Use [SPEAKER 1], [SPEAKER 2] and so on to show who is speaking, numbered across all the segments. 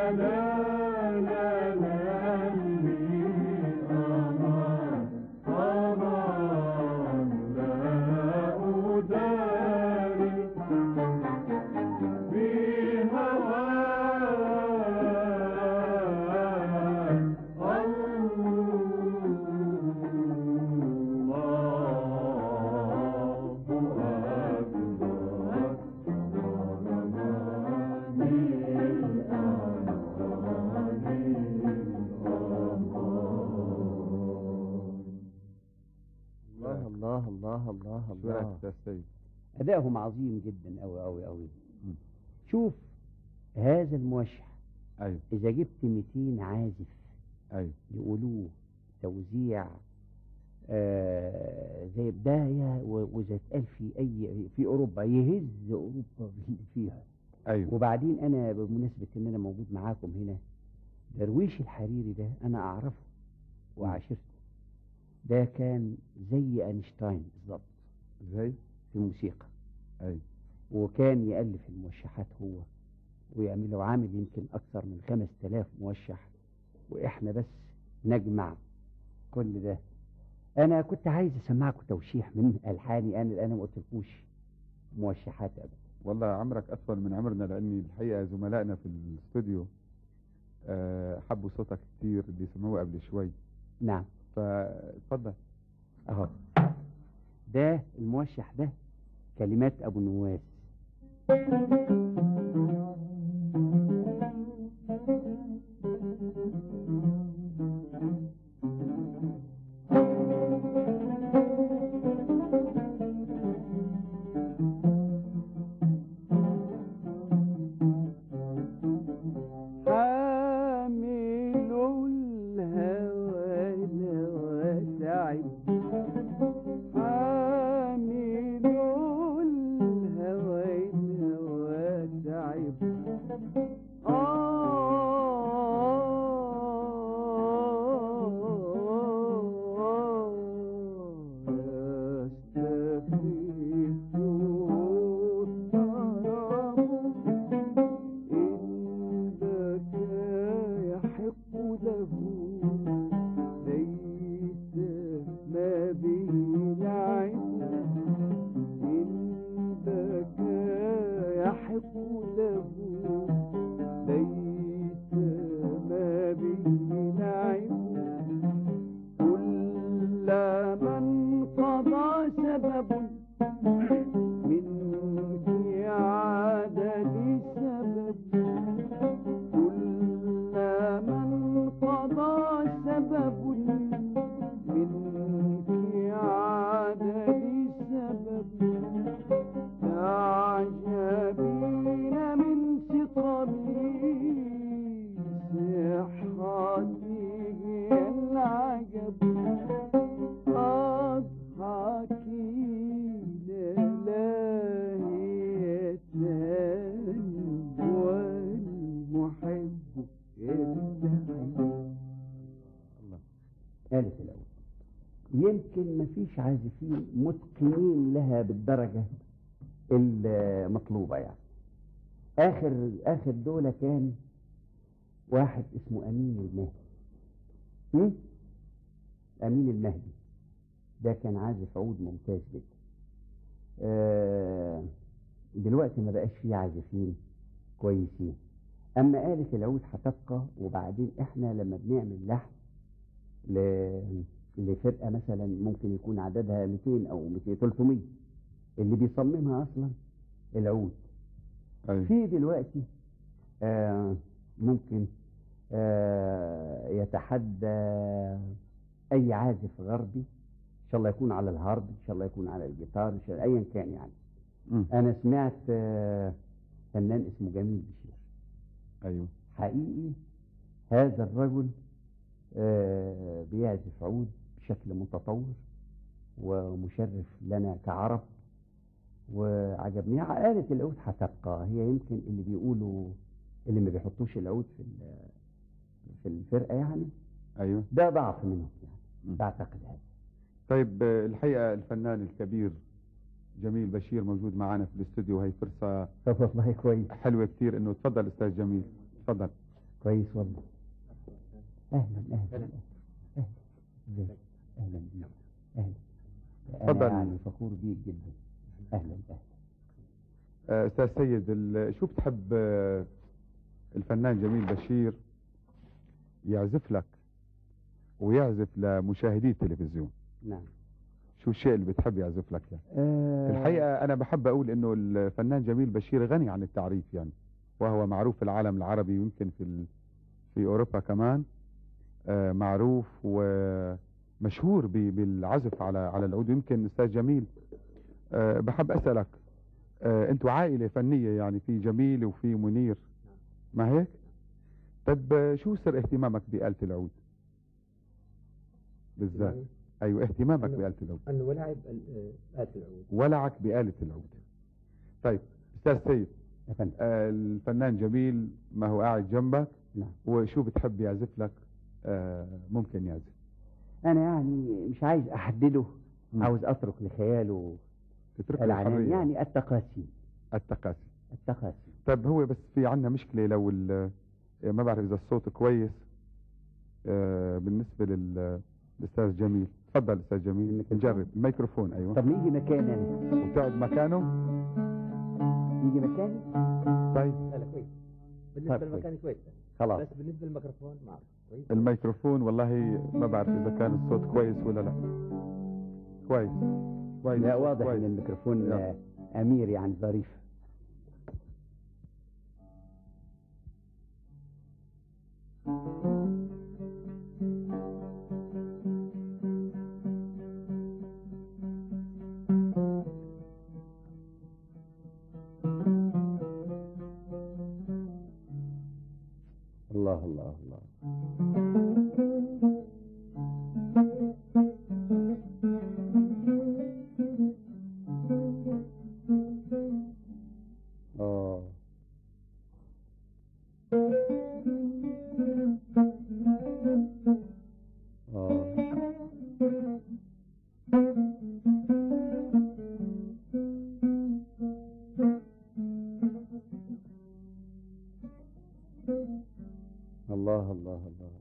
[SPEAKER 1] الله الله الله الله
[SPEAKER 2] شو رايك
[SPEAKER 1] الله
[SPEAKER 2] استاذ سيد
[SPEAKER 1] أدائهم عظيم جدا أوي أوي أوي شوف هذا الموشح
[SPEAKER 2] ايوه
[SPEAKER 1] إذا جبت 200 عازف
[SPEAKER 2] ايوه
[SPEAKER 1] يقولوه توزيع آه زي بداية و- وإذا اتقال في أي في أوروبا يهز أوروبا باللي فيها
[SPEAKER 2] ايوه
[SPEAKER 1] وبعدين أنا بمناسبة إن أنا موجود معاكم هنا درويش الحريري ده أنا أعرفه وعاشرته ده كان زي أينشتاين بالظبط
[SPEAKER 2] زي
[SPEAKER 1] في الموسيقى
[SPEAKER 2] ايوه
[SPEAKER 1] وكان يألف الموشحات هو ويعملوا عامل يمكن أكثر من خمس تلاف موشح وإحنا بس نجمع كل ده أنا كنت عايز أسمعكم توشيح من ألحاني أنا الآن ما قلتلكوش موشحات أبدا
[SPEAKER 2] والله عمرك اطول من عمرنا لاني الحقيقه زملائنا في الاستوديو آه، حبوا صوتك كتير بيسمعوه قبل شوي
[SPEAKER 1] نعم
[SPEAKER 2] فاتفضل
[SPEAKER 1] أهو ده الموشح ده كلمات أبو نواس حامل الهوى الهوى تعب حامل الهوى الهوى تعب آه يستخف الطرب إن بكى يحق له ليس ما به لعب إن بكى يحق له ليس ما به لعب كل من قضى سبب منك عدد سبب كل من قضى سبب منك عدد سبب تعجبين من سقمي صحتي العجب أضحكين لاهية والمحب يدعي
[SPEAKER 2] الله
[SPEAKER 1] آلة الأول يمكن مفيش عازفين متقنين لها بالدرجة المطلوبة يعني آخر آخر دولة كان واحد اسمه أمين المهدي هم؟ أمين المهدي ده كان عازف عود ممتاز جدا آه دلوقتي ما بقاش فيه عازفين كويسين أما آلة العود هتبقى وبعدين إحنا لما بنعمل لحن ل- لفرقة مثلا ممكن يكون عددها 200 أو 200 300 اللي بيصممها أصلا العود
[SPEAKER 2] ايوه
[SPEAKER 1] في دلوقتي آه ممكن آه يتحدى أي عازف غربي إن شاء الله يكون على الهارد إن شاء الله يكون على الجيتار إن شاء الله أيا كان يعني
[SPEAKER 2] مم.
[SPEAKER 1] أنا سمعت آه فنان اسمه جميل بشير
[SPEAKER 2] ايوه
[SPEAKER 1] حقيقي هذا الرجل آه، بيعزف عود بشكل متطور ومشرف لنا كعرب وعجبني آلة العود هتبقى هي يمكن اللي بيقولوا اللي ما بيحطوش العود في ال- في الفرقة يعني
[SPEAKER 2] ايوه
[SPEAKER 1] ده ضعف منهم يعني
[SPEAKER 2] مم.
[SPEAKER 1] بعتقد هذا
[SPEAKER 2] طيب آه، الحقيقه الفنان الكبير جميل بشير موجود معنا في الاستوديو وهي فرصه
[SPEAKER 1] طب والله كويس
[SPEAKER 2] حلوه كتير انه تفضل استاذ جميل تفضل
[SPEAKER 1] كويس والله اهلا اهلا اهلا اهلا ازيك اهلا بيك اهلا
[SPEAKER 2] اتفضل.
[SPEAKER 1] انا يعني فخور بيك جدا اهلا اهلا
[SPEAKER 2] آه، استاذ سيد ال- شو بتحب آه، الفنان جميل بشير يعزف لك ويعزف لمشاهدي التلفزيون
[SPEAKER 1] نعم
[SPEAKER 2] شو الشيء اللي بتحب يعزف لك يعني
[SPEAKER 1] آه
[SPEAKER 2] الحقيقة أنا بحب أقول إنه الفنان جميل بشير غني عن التعريف يعني وهو معروف في العالم العربي ويمكن في ال... في أوروبا كمان آه، معروف ومشهور ب... بالعزف على على العود يمكن أستاذ جميل آه، بحب أسألك آه، أنتوا عائلة فنية يعني في جميل وفي منير ما هيك؟ طب آه، شو سر اهتمامك بآلة العود؟ بالذات أيوة اهتمامك
[SPEAKER 3] أنا-
[SPEAKER 2] بآلة العود
[SPEAKER 3] أنه ولاعب ال- آه، آلة العود
[SPEAKER 2] ولعك بآلة العود طيب أستاذ سيد
[SPEAKER 1] يا فندم
[SPEAKER 2] آه، الفنان جميل ما هو قاعد جنبك
[SPEAKER 1] نعم
[SPEAKER 2] وشو بتحب يعزف لك آه، ممكن يعزف
[SPEAKER 1] انا يعني مش عايز احدده
[SPEAKER 2] مم.
[SPEAKER 1] عاوز اترك لخياله
[SPEAKER 2] تترك
[SPEAKER 1] العنان
[SPEAKER 2] الحرية
[SPEAKER 1] يعني التقاسيم
[SPEAKER 2] التقاسي
[SPEAKER 1] التقاسيم
[SPEAKER 2] طيب هو بس في عنا مشكلة لو ال- ما بعرف إذا الصوت كويس آه، بالنسبة لل- للأستاذ جميل تفضل أستاذ جميل
[SPEAKER 1] الميكروفون.
[SPEAKER 2] نجرب الميكروفون أيوة
[SPEAKER 1] طب نيجي مكاني انا
[SPEAKER 2] وتقعد مكانه
[SPEAKER 1] يجي مكاني
[SPEAKER 2] طيب
[SPEAKER 3] لا لا كويس بالنسبة
[SPEAKER 1] طيب،
[SPEAKER 3] للمكان كويس
[SPEAKER 1] خلاص
[SPEAKER 3] بس بالنسبة للميكروفون ما أعرف كويس
[SPEAKER 2] الميكروفون والله ما بعرف إذا كان الصوت كويس ولا لا كويس كويس
[SPEAKER 1] لا واضح
[SPEAKER 2] كويس.
[SPEAKER 1] ان الميكروفون
[SPEAKER 2] يلا.
[SPEAKER 1] آه، امير يعني ظريف الله الله الله اه اه الله الله الله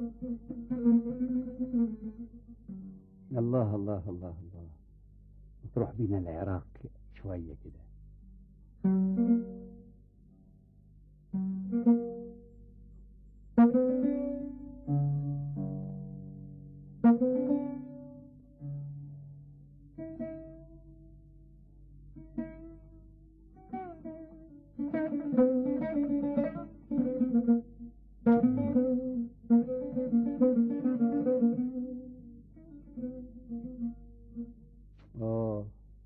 [SPEAKER 1] الله الله الله الله تروح بينا العراق شوية كده اه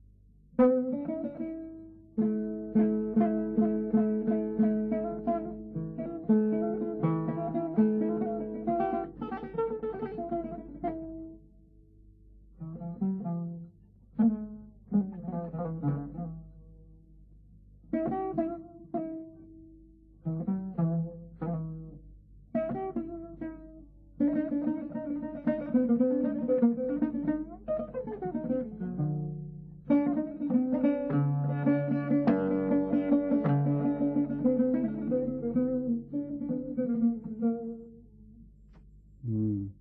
[SPEAKER 1] مم.